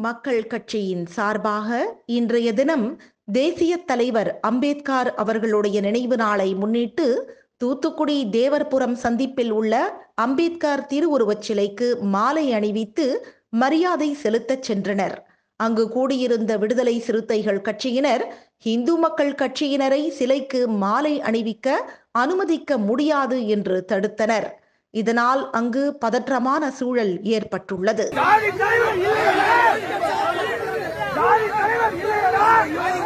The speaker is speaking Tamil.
மக்கள் கட்சியின் சார்பாக இன்றைய தினம் தேசிய தலைவர் அம்பேத்கர் அவர்களுடைய நினைவு நாளை முன்னிட்டு தூத்துக்குடி தேவர்புரம் சந்திப்பில் உள்ள அம்பேத்கர் திருவுருவச் சிலைக்கு மாலை அணிவித்து மரியாதை செலுத்தச் சென்றனர் அங்கு கூடியிருந்த விடுதலை சிறுத்தைகள் கட்சியினர் இந்து மக்கள் கட்சியினரை சிலைக்கு மாலை அணிவிக்க அனுமதிக்க முடியாது என்று தடுத்தனர் இதனால் அங்கு பதற்றமான சூழல் ஏற்பட்டுள்ளது ஜாதி தலைவர் இல்லையா ஜாதி தலைவர் இல்லையா